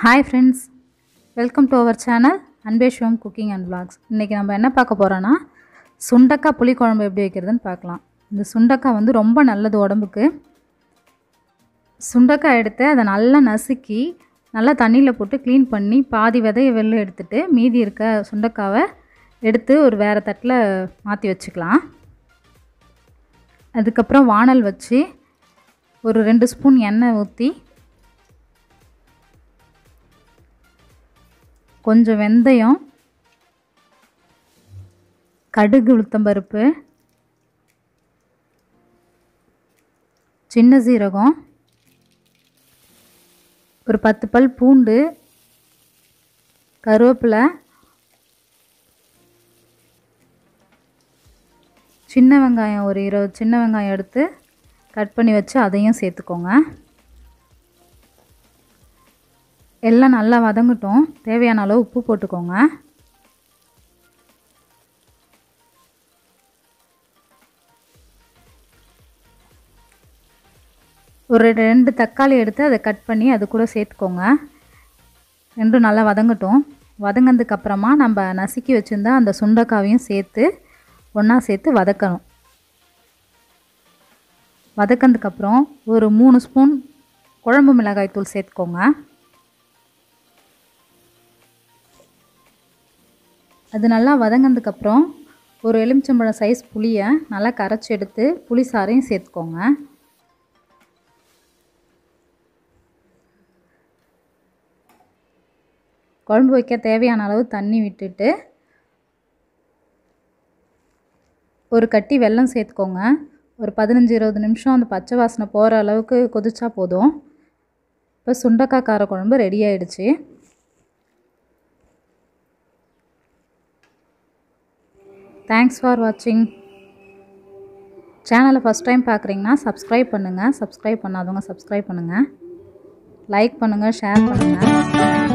hi friends welcome to our channel Anbeshwam cooking and vlogs இன்றைக்கி நம்ம என்ன பார்க்க போகிறோன்னா சுண்டக்காய் புளிக்குழம்பு எப்படி வைக்கிறதுன்னு பார்க்கலாம் இந்த சுண்டக்காய் வந்து ரொம்ப நல்லது உடம்புக்கு சுண்டக்காய் எடுத்து அதை நல்லா நசுக்கி நல்லா தண்ணியில் போட்டு க்ளீன் பண்ணி பாதி விதைய வெளில எடுத்துட்டு மீதி இருக்க சுண்டக்காவை எடுத்து ஒரு வேறு தட்டில் மாற்றி வச்சுக்கலாம் அதுக்கப்புறம் வானல் வச்சு ஒரு ரெண்டு ஸ்பூன் எண்ணெய் ஊற்றி கொஞ்சம் வெந்தயம் கடுகு உளுத்தம்பருப்பு சின்ன சீரகம் ஒரு பத்து பல் பூண்டு கருவேப்பிலை சின்ன வெங்காயம் ஒரு இருபது சின்ன வெங்காயம் எடுத்து கட் பண்ணி வச்சு அதையும் சேர்த்துக்கோங்க எல்லாம் நல்லா வதங்கட்டும் தேவையான அளவு உப்பு போட்டுக்கோங்க ஒரு ரெண்டு தக்காளி எடுத்து அதை கட் பண்ணி அது கூட சேர்த்துக்கோங்க ரெண்டும் நல்லா வதங்கட்டும் வதங்கினதுக்கு அப்புறமா நம்ம நசுக்கி வச்சுருந்தா அந்த சுண்டைக்காவையும் சேர்த்து ஒன்றா சேர்த்து வதக்கணும் வதக்கினதுக்கப்புறம் ஒரு மூணு ஸ்பூன் குழம்பு மிளகாய் தூள் சேர்த்துக்கோங்க அது நல்லா வதங்கினதுக்கப்புறம் ஒரு எலுமிச்சம்பழம் சைஸ் புளியை நல்லா கரைச்சி எடுத்து புளி சாறையும் சேர்த்துக்கோங்க குழம்பு வைக்க தேவையான அளவு தண்ணி விட்டுட்டு ஒரு கட்டி வெல்லம் சேர்த்துக்கோங்க ஒரு பதினஞ்சு இருபது நிமிஷம் அந்த பச்சை வாசனை போகிற அளவுக்கு கொதிச்சா போதும் இப்போ சுண்டக்காய் கார குழம்பு ரெடி ஆயிடுச்சு தேங்க்ஸ் ஃபார் வாட்சிங் சேனலை ஃபஸ்ட் டைம் பார்க்குறீங்கன்னா சப்ஸ்கிரைப் பண்ணுங்கள் சப்ஸ்கிரைப் பண்ணாதவங்க சப்ஸ்கிரைப் பண்ணுங்கள் லைக் பண்ணுங்கள் ஷேர் பண்ணுங்கள்